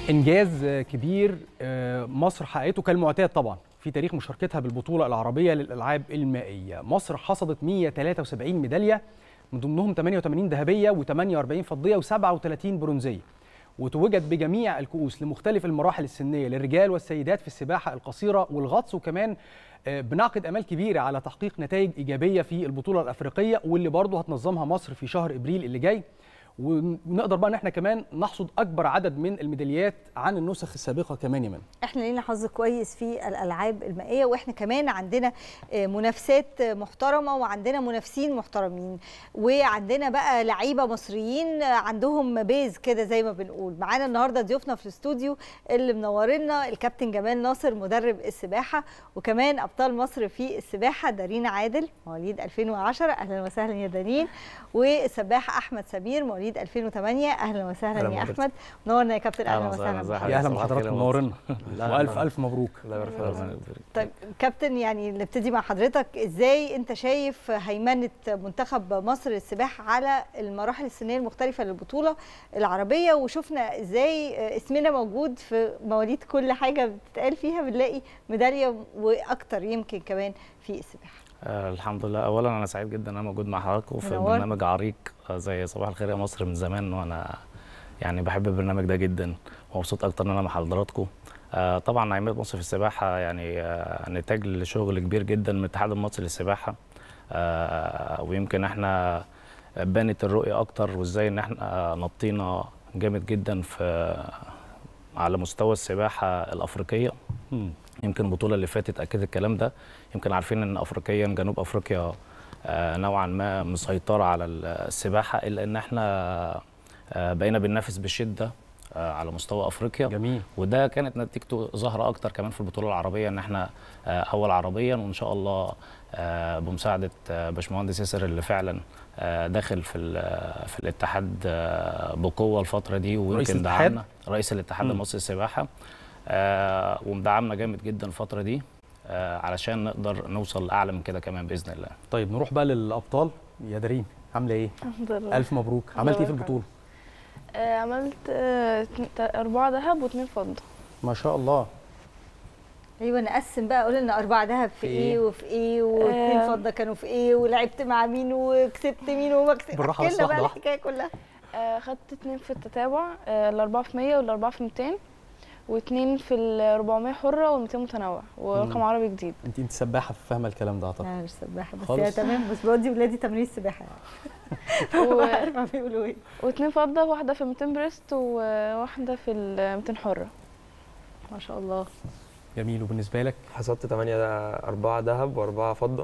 انجاز كبير مصر حققته كالمعتاد طبعا في تاريخ مشاركتها بالبطوله العربيه للالعاب المائيه مصر حصدت 173 ميداليه من ضمنهم 88 ذهبيه و48 فضيه و37 برونزيه وتوجت بجميع الكؤوس لمختلف المراحل السنيه للرجال والسيدات في السباحه القصيره والغطس وكمان بنعقد امال كبيره على تحقيق نتائج ايجابيه في البطوله الافريقيه واللي برضه هتنظمها مصر في شهر ابريل اللي جاي ونقدر بقى ان احنا كمان نحصد اكبر عدد من الميداليات عن النسخ السابقه كمان يا من احنا لينا حظ كويس في الالعاب المائيه واحنا كمان عندنا منافسات محترمه وعندنا منافسين محترمين وعندنا بقى لعيبه مصريين عندهم بيز كده زي ما بنقول معانا النهارده ضيوفنا في الاستوديو اللي منورنا الكابتن جمال ناصر مدرب السباحه وكمان ابطال مصر في السباحه دارين عادل مواليد 2010 اهلا وسهلا يا دارين والسباح احمد سمير مواليد مواليد 2008 اهلا وسهلا يا احمد نورنا يا كابتن اهلا وسهلا يا اهلا بحضرتك منورنا والف الف مبروك الله يبارك طيب كابتن يعني نبتدي مع حضرتك ازاي انت شايف هيمنه منتخب مصر للسباحه على المراحل السنيه المختلفه للبطوله العربيه وشفنا ازاي اسمنا موجود في مواليد كل حاجه بتتقال فيها بنلاقي ميداليه واكتر يمكن كمان في السباحه آه الحمد لله اولا انا سعيد جدا ان انا موجود مع حضراتكم في برنامج عريق زي صباح الخير يا مصر من زمان وانا يعني بحب البرنامج ده جدا ومبسوط اكتر ان انا مع حضراتكم آه طبعا نعمه مصر في السباحه يعني آه نتاج لشغل كبير جدا من الاتحاد المصري للسباحه آه ويمكن احنا بانت الرؤيه اكتر وازاي ان احنا نطينا جامد جدا في على مستوى السباحه الافريقيه م. يمكن البطوله اللي فاتت اكدت الكلام ده يمكن عارفين ان افريقيا جنوب افريقيا نوعا ما مسيطره على السباحه الا ان احنا بقينا بننافس بشده على مستوى افريقيا جميل وده كانت نتيجته ظاهره اكتر كمان في البطوله العربيه ان احنا اول عربيا وان شاء الله بمساعده باشمهندس ياسر اللي فعلا داخل في في الاتحاد بقوه الفتره دي ويمكن دعمنا رئيس الاتحاد المصري للسباحه آه ومدعمنا جامد جدا الفتره دي آه علشان نقدر نوصل لاعلى من كده كمان باذن الله طيب نروح بقى للابطال يا دارين عامله ايه الحمد لله الف مبروك عملتي ايه في البطوله آه عملت آه اربعه ذهب واثنين فضه ما شاء الله ايوه نقسم بقى قول لنا اربعه ذهب في ايه وفي ايه واثنين آه. فضه كانوا في ايه ولعبت مع مين وكسبت مين وما كسبت بالراحه احكي بس لنا بقى واحده واحده الحكايه كلها آه خدت اتنين في التتابع آه الاربعه في 100 والاربعه في 200 واثنين في ال 400 حره وال 200 متنوع ورقم عربي جديد انت انت سباحه فاهمه الكلام ده اعتقد لا مش سباحه بس خالص. يا تمام بس بودي ولادي تمرين السباحه يعني و- عارفه بيقولوا ايه واثنين فضه واحده في 200 بريست وواحده في ال 200 حره ما شاء الله جميل وبالنسبه لك حصلت 8 أربعة ذهب وأربعة فضة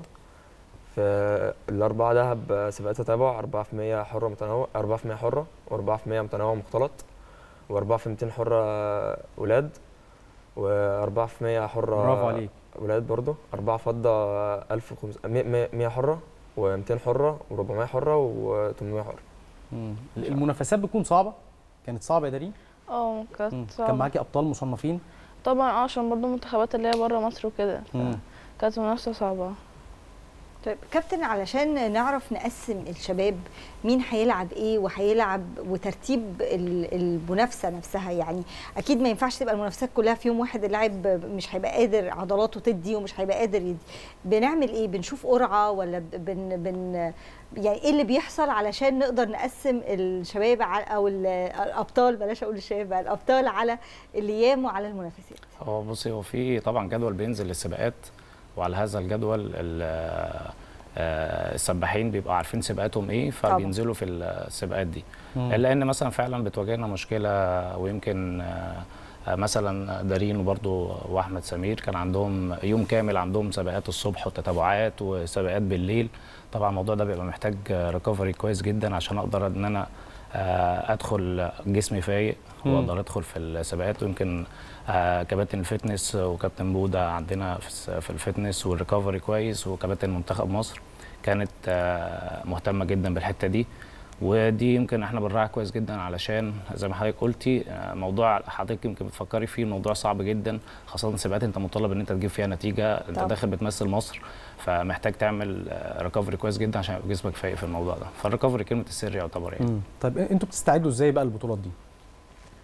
في الأربعة ذهب سباقات تتابع أربعة في مية حرة متنوع أربعة في مية حرة وأربعة في مية متنوع مختلط وأربعة في ميتين حرة ولاد وأربعة في مية حرة برافو عليك ولاد برضو أربعة فضة ألف مية حرة و200 حرة و400 حرة و800 حرة مم. المنافسات بتكون صعبه كانت صعبه يا دارين اه مم. كانت كان صعبة. معاكي ابطال مصنفين طبعا اه عشان برضه المنتخبات اللي هي بره مصر وكده مم. كانت منافسه صعبه طيب كابتن علشان نعرف نقسم الشباب مين هيلعب ايه وهيلعب وترتيب ال- المنافسه نفسها يعني اكيد ما ينفعش تبقى المنافسات كلها في يوم واحد اللاعب مش هيبقى قادر عضلاته تدي ومش هيبقى قادر يدي بنعمل ايه بنشوف قرعه ولا ب- بن بن يعني ايه اللي بيحصل علشان نقدر نقسم الشباب على او ال- الابطال بلاش اقول الشباب بقى الابطال على الايام وعلى المنافسات هو بصي هو في طبعا جدول بينزل للسباقات وعلى هذا الجدول ال- آه، السباحين بيبقوا عارفين سباقاتهم ايه فبينزلوا في السباقات دي مم. الا ان مثلا فعلا بتواجهنا مشكله ويمكن آه، آه، مثلا دارين وبرضو واحمد سمير كان عندهم يوم كامل عندهم سباقات الصبح وتتابعات وسباقات بالليل طبعا الموضوع ده بيبقى محتاج ريكفري كويس جدا عشان اقدر ان انا آه، ادخل جسمي فايق مم. واقدر ادخل في السباقات ويمكن آه، كباتن الفتنس وكابتن بودا عندنا في الس- في الفتنس والريكفري كويس وكباتن منتخب مصر كانت آه، مهتمه جدا بالحته دي ودي يمكن احنا بنراعي كويس جدا علشان زي ما حضرتك قلتي آه، موضوع حضرتك يمكن بتفكري فيه موضوع صعب جدا خاصه سباقات انت مطالب ان انت تجيب فيها نتيجه انت طبعا. داخل بتمثل مصر فمحتاج تعمل ريكفري كويس جدا عشان يبقى جسمك فايق في الموضوع ده فالريكفري كلمه السر يعتبر يعني مم. طيب انتوا بتستعدوا ازاي بقى البطولات دي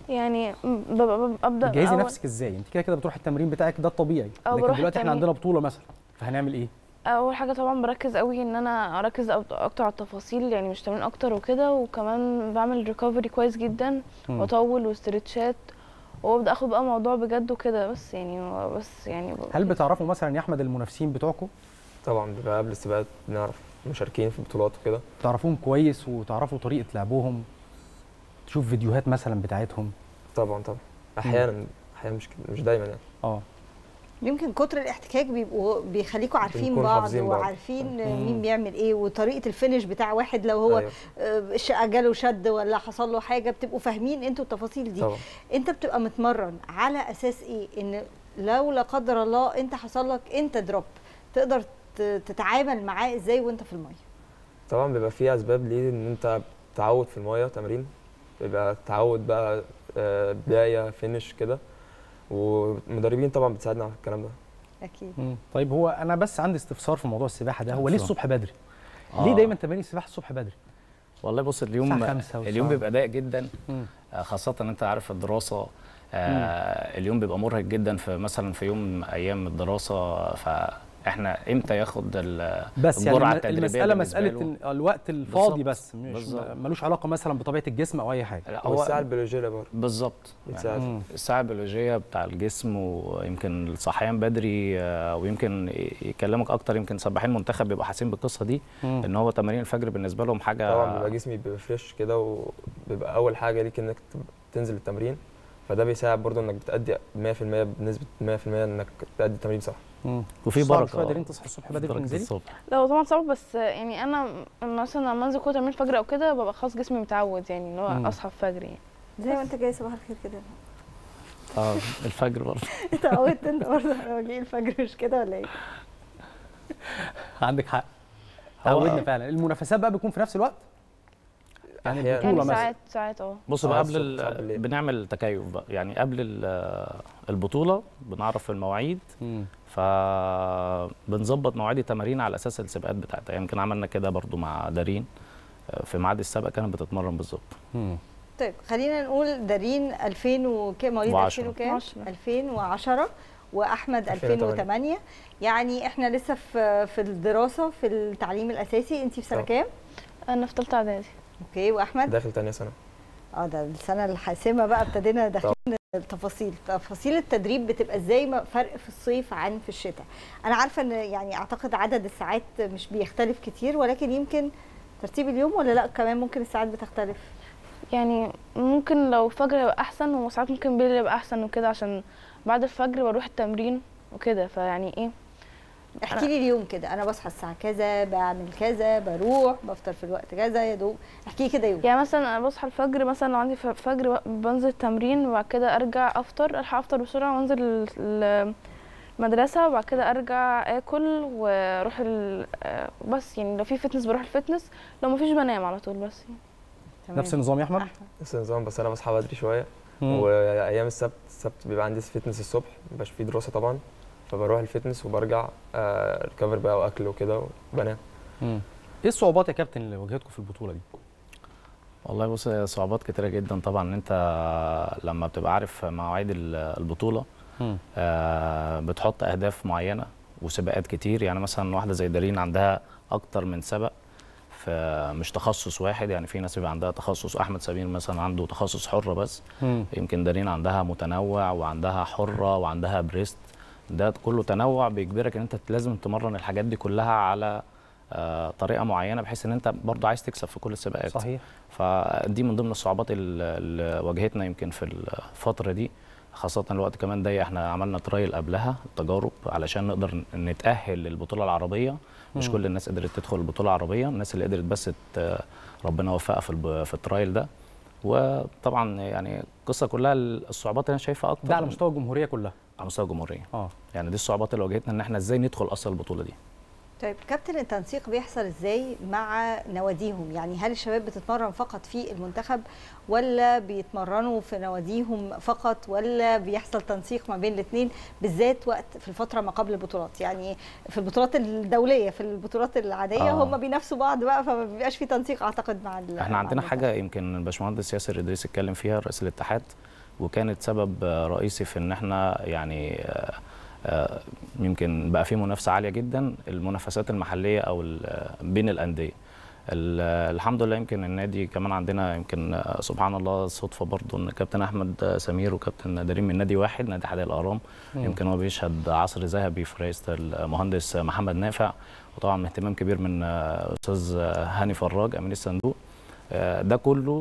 يعني ببقى ابدا جهزي أول- نفسك ازاي انت كده كده بتروحي التمرين بتاعك ده الطبيعي أو لكن بروح دلوقتي احنا التمرين. عندنا بطوله مثلا فهنعمل ايه اول حاجه طبعا بركز قوي ان انا اركز أك- اكتر على التفاصيل يعني مش تمرين اكتر وكده وكمان بعمل ريكفري كويس جدا مم. واطول واسترتشات وابدا اخد بقى الموضوع بجد وكده بس يعني بس يعني ب- هل بتعرفوا مثلا يا احمد المنافسين بتوعكم طبعا بيبقى قبل السباقات بنعرف مشاركين في بطولات وكده تعرفوهم كويس وتعرفوا طريقه لعبهم تشوف فيديوهات مثلا بتاعتهم طبعا طبعا احيانا احيانا مش كده- مش دايما يعني اه يمكن كتر الاحتكاك بيبقوا بيخليكوا عارفين بنكون بعض حافظين بعض. وعارفين مم. مين بيعمل ايه وطريقه الفينش بتاع واحد لو هو أيوة. آه، ش- جاله شد ولا حصل له حاجه بتبقوا فاهمين انتوا التفاصيل دي طبعا انت بتبقى متمرن على اساس ايه ان لو لا قدر الله انت حصل لك انت دروب تقدر ت- تتعامل معاه ازاي وانت في الميه طبعا بيبقى فيه اسباب ليه ان انت تعود في المايه تمرين بيبقى تعود بقى آه، بدايه فينش كده والمدربين طبعا بتساعدنا على الكلام ده اكيد مم. طيب هو انا بس عندي استفسار في موضوع السباحه ده هو ليه اتفضل. الصبح بدري آه. ليه دايما تمارين السباحه الصبح بدري والله بص اليوم الساعة خمسة اليوم والساعة- بيبقى ضيق جدا مم. آه، خاصة ان انت عارف الدراسة آه اليوم بيبقى مرهق جدا في مثلا في يوم من ايام الدراسة فاحنا امتى ياخد ال- بس يعني الجرعة الم- التدريبية المساله بالنسبة مساله له. إن الوقت الفاضي بالظبط. بس مش بالظبط. ملوش علاقه مثلا بطبيعه الجسم او اي حاجه لا هو هو الساعه البيولوجيه برضه بالظبط بتساعد مم. الساعة البيولوجية بتاع الجسم ويمكن الصحيان بدري آه، ويمكن يكلمك أكتر يمكن سباحين المنتخب بيبقوا حاسين بالقصة دي مم. إن هو تمارين الفجر بالنسبة لهم حاجة طبعا بيبقى جسمي بيبقى فريش كده وبيبقى اول حاجه ليك انك تب- تنزل التمرين فده بيساعد برضه انك بتأدي 100% بنسبه 100% انك تأدي التمرين صح مم. وفي صعب بركة شويه قادرين تصحي الصبح بدري بركة تنزلي الصبح لا هو طبعا صعب بس يعني انا مثلا لما انزل كوره تمرين الفجر او كده ببقى خلاص جسمي متعود يعني ان مم. هو اصحى الفجر يعني زي ما انت جاي صباح الخير كده اه الفجر برضه انت عودت انت برضه لما جاي الفجر مش كده ولا ايه؟ عندك حق هو- تعودنا فعلا المنافسات بقى بيكون في نفس الوقت يعني أحياناً. البطوله يعني مثلا ساعات ساعات اه بص آه، بقى قبل الصبح، ساعات ال- بالليل. بنعمل تكيف بقى يعني قبل ال- البطولة بنعرف المواعيد مم. فبنظبط مواعيد التمارين على اساس السباقات بتاعتها يمكن عملنا كده برضو مع دارين آه، في ميعاد السباق كانت بتتمرن بالظبط مم. طيب خلينا نقول دارين 2000 وكام مواليد وعشرة. 2000 وكام؟ عشرة. 2010 واحمد 2008. 2008 يعني احنا لسه في في الدراسه في التعليم الاساسي انت في سنه آه. كام؟ انا في ثالثه اعدادي اوكي واحمد داخل تانية سنه اه ده السنه الحاسمه بقى ابتدينا داخلين التفاصيل تفاصيل التدريب بتبقى ازاي ما- فرق في الصيف عن في الشتاء انا عارفه ان يعني اعتقد عدد الساعات مش بيختلف كتير ولكن يمكن ترتيب اليوم ولا لا كمان ممكن الساعات بتختلف يعني ممكن لو الفجر يبقى احسن وساعات ممكن بالليل يبقى احسن وكده عشان بعد الفجر بروح التمرين وكده فيعني ايه احكي لي اليوم كده انا بصحى الساعه كذا بعمل كذا بروح بفطر في الوقت كذا يا دوب احكي لي كده يوم يعني مثلا انا بصحى الفجر مثلا لو عندي ف- فجر ب- بنزل التمرين وبعد كده ارجع افطر الحق افطر بسرعه وانزل ال- ال- المدرسه وبعد كده ارجع اكل واروح ال- آه، بس يعني لو في فتنس بروح الفتنس لو مفيش بنام على طول بس يعني. تمام. نفس النظام يا احمد أحمد. نفس النظام بس انا بصحى بدري شويه مم. وايام السبت السبت بيبقى عندي فتنس الصبح مبقاش فيه دراسه طبعا فبروح الفتنس وبرجع آه ريكفر بقى واكل وكده وبنام مم. ايه الصعوبات يا كابتن اللي واجهتكم في البطوله دي والله بص هي صعوبات كتيرة جدا طبعا ان انت لما بتبقى عارف مواعيد ال- البطولة مم. آه، بتحط اهداف معينة وسباقات كتير يعني مثلا واحدة زي دارين عندها اكتر من سبق فمش تخصص واحد يعني في ناس بيبقى عندها تخصص احمد سمير مثلا عنده تخصص حرة بس مم. يمكن دارين عندها متنوع وعندها حرة وعندها بريست ده كله تنوع بيجبرك ان انت لازم تمرن الحاجات دي كلها على آه، طريقة معينة بحيث ان انت برضه عايز تكسب في كل السباقات صحيح فدي من ضمن الصعوبات ال- اللي واجهتنا يمكن في الفترة دي خاصة الوقت كمان ضيق احنا عملنا ترايل قبلها تجارب علشان نقدر نتأهل للبطولة العربية مش مم. كل الناس قدرت تدخل البطولة العربية الناس اللي قدرت بس ت- ربنا وفقها في الب- في الترايل ده وطبعا يعني القصة كلها الصعوبات اللي انا شايفها اكتر ده على مستوى الجمهوريه كلها على مستوى الجمهورية اه يعني دي الصعوبات اللي واجهتنا ان احنا ازاي ندخل اصلا البطولة دي طيب كابتن التنسيق بيحصل ازاي مع نواديهم يعني هل الشباب بتتمرن فقط في المنتخب ولا بيتمرنوا في نواديهم فقط ولا بيحصل تنسيق ما بين الاثنين بالذات وقت في الفتره ما قبل البطولات يعني في البطولات الدوليه في البطولات العاديه آه. هم بينافسوا بعض بقى فما بيبقاش في تنسيق اعتقد مع ال- احنا مع عندنا المنتخب. حاجه يمكن الباشمهندس ياسر ادريس اتكلم فيها رئيس الاتحاد وكانت سبب رئيسي في ان احنا يعني يمكن بقى في منافسه عاليه جدا المنافسات المحليه او بين الانديه الحمد لله يمكن النادي كمان عندنا يمكن سبحان الله صدفه برضو ان كابتن احمد سمير وكابتن دارين من نادي واحد نادي حدائق الاهرام يمكن هو بيشهد عصر ذهبي في رئاسه المهندس محمد نافع وطبعا اهتمام كبير من استاذ هاني فراج امين الصندوق ده كله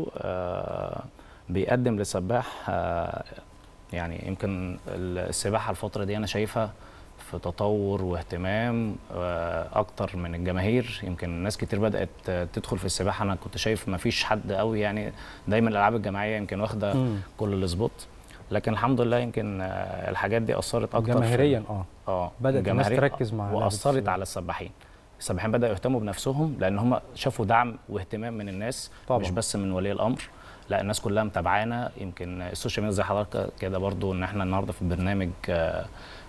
بيقدم للسباح يعني يمكن السباحه الفتره دي انا شايفها في تطور واهتمام اكتر من الجماهير يمكن ناس كتير بدات تدخل في السباحه انا كنت شايف ما فيش حد قوي يعني دايما الالعاب الجماعيه يمكن واخده كل السبوت لكن الحمد لله يمكن الحاجات دي اثرت اكتر جماهيريا اه اه بدات الناس تركز مع واثرت على السباحين السباحين بداوا يهتموا بنفسهم لان هم شافوا دعم واهتمام من الناس طبعا. مش بس من ولي الامر لا الناس كلها متابعانا يمكن السوشيال ميديا زي حضرتك كده برضو ان احنا النهارده في برنامج آآ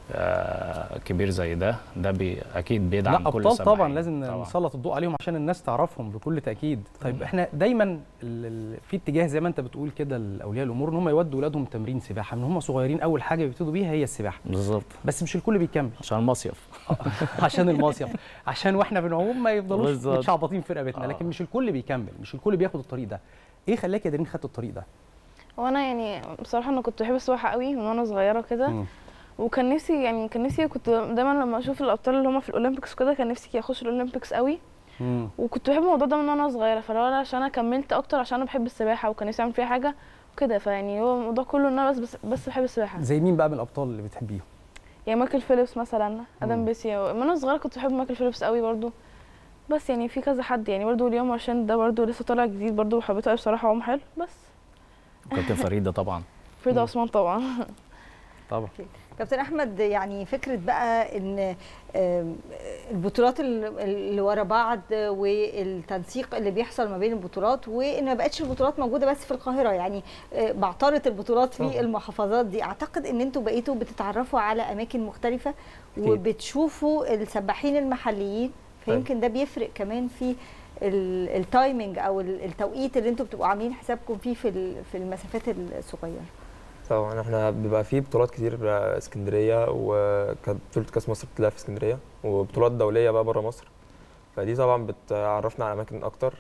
آآ كبير زي ده ده بي اكيد بيدعم لا كل ابطال السباحين طبعا لازم طبعا. نسلط الضوء عليهم عشان الناس تعرفهم بكل تاكيد طيب احنا دايما في اتجاه زي ما انت بتقول كده لاولياء الامور ان هم يودوا اولادهم تمرين سباحه من هم صغيرين اول حاجه بيبتدوا بيها هي السباحه بالظبط بس مش الكل بيكمل عشان المصيف عشان المصيف عشان واحنا بنعوم ما يفضلوش متشعبطين في رقبتنا لكن مش الكل بيكمل مش الكل بياخد الطريق ده ايه خلاك يا دارين خدت الطريق ده وانا يعني بصراحه انا كنت بحب السباحه قوي من وانا صغيره كده وكان نفسي يعني كان نفسي كنت دايما لما اشوف الابطال اللي هم في الاولمبيكس وكده كان نفسي اخش الاولمبيكس قوي مم. وكنت بحب الموضوع ده من وانا صغيره فلو انا عشان انا كملت اكتر عشان انا بحب السباحه وكان نفسي اعمل فيها حاجه وكده فيعني هو الموضوع كله ان انا بس بس, بس بحب السباحه زي مين بقى من الابطال اللي بتحبيهم يعني مايكل فيليبس مثلا ادم بيسيا من وانا صغيره كنت بحب مايكل فيليبس قوي برضو بس يعني في كذا حد يعني برضو اليوم عشان ده برضو لسه طالع جديد برضو وحبيته قوي بصراحه هو حلو بس كابتن فريده طبعا فريده عثمان طبعا طبعا كابتن احمد يعني فكره بقى ان البطولات اللي ورا بعض والتنسيق اللي بيحصل ما بين البطولات وان ما بقتش البطولات موجوده بس في القاهره يعني بعترض البطولات في المحافظات دي اعتقد ان انتوا بقيتوا بتتعرفوا على اماكن مختلفه وبتشوفوا السباحين المحليين فيمكن ده بيفرق كمان في التايمنج او التوقيت اللي انتوا بتبقوا عاملين حسابكم فيه في في المسافات الصغيره طبعا احنا بيبقى في بطولات كتير اسكندريه وكانت بطوله كاس مصر بتلعب في اسكندريه وبطولات دوليه بقى بره مصر فدي طبعا بتعرفنا على اماكن اكتر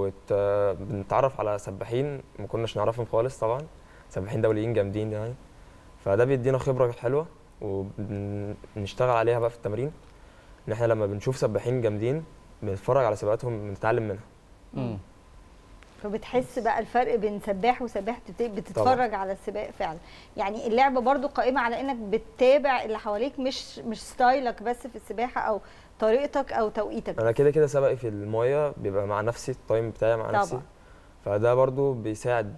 وبنتعرف على سباحين ما كناش نعرفهم خالص طبعا سباحين دوليين جامدين يعني فده بيدينا خبره حلوه وبنشتغل عليها بقى في التمرين ان احنا لما بنشوف سباحين جامدين بنتفرج على سباقاتهم بنتعلم منها امم فبتحس بقى الفرق بين سباح وسباح بتتفرج طبعا. على السباق فعلا يعني اللعبه برضو قائمه على انك بتتابع اللي حواليك مش مش ستايلك بس في السباحه او طريقتك او توقيتك انا كده كده سبقي في المايه بيبقى مع نفسي التايم بتاعي مع طبعا. نفسي فده برضو بيساعد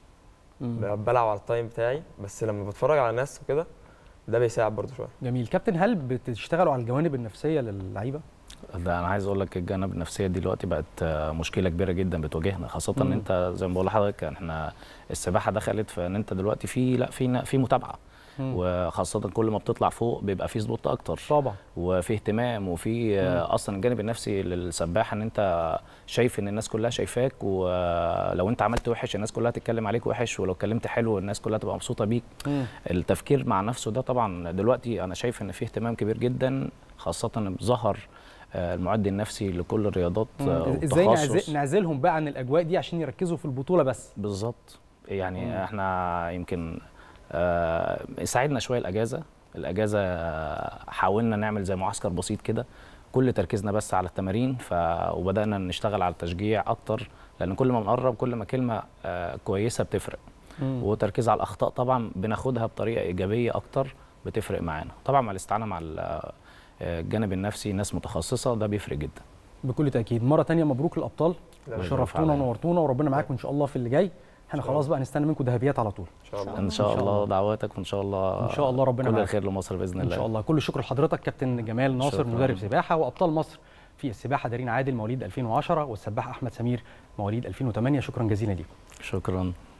بلعب على التايم بتاعي بس لما بتفرج على ناس وكده ده بيساعد برضو شويه جميل كابتن هل بتشتغلوا على الجوانب النفسيه للعيبه ده انا عايز اقول لك الجانب النفسيه دي دلوقتي بقت مشكله كبيره جدا بتواجهنا خاصه ان انت زي ما بقول لحضرتك احنا السباحه دخلت في ان انت دلوقتي في لا في في متابعه مم. وخاصه كل ما بتطلع فوق بيبقى في سبوت اكتر طبعا وفي اهتمام وفي مم. اصلا الجانب النفسي للسباح ان انت شايف ان الناس كلها شايفاك ولو انت عملت وحش الناس كلها تتكلم عليك وحش ولو اتكلمت حلو الناس كلها تبقى مبسوطه بيك مم. التفكير مع نفسه ده طبعا دلوقتي انا شايف ان في اهتمام كبير جدا خاصه ظهر المعد النفسي لكل الرياضات ازاي نعزلهم بقى عن الاجواء دي عشان يركزوا في البطوله بس بالظبط يعني مم. احنا يمكن آه ساعدنا شويه الاجازه الاجازه حاولنا نعمل زي معسكر بسيط كده كل تركيزنا بس على التمارين ف وبدانا نشتغل على التشجيع اكتر لان كل ما بنقرب كل ما كلمه آه كويسه بتفرق مم. وتركيز على الاخطاء طبعا بناخدها بطريقه ايجابيه اكتر بتفرق معانا طبعا مع الاستعانه مع الجانب النفسي ناس متخصصه ده بيفرق جدا بكل تاكيد مره تانية مبروك للابطال شرفتونا ونورتونا وربنا معاكم ان شاء الله في اللي جاي احنا خلاص بقى نستنى منكم ذهبيات على طول ان شاء الله ان شاء الله دعواتك وان شاء الله ان شاء الله ربنا كل الخير لمصر باذن الله ان شاء الله كل الشكر لحضرتك كابتن جمال ناصر مدرب سباحه وابطال مصر في السباحه دارين عادل مواليد 2010 والسباح احمد سمير مواليد 2008 شكرا جزيلا ليكم شكرا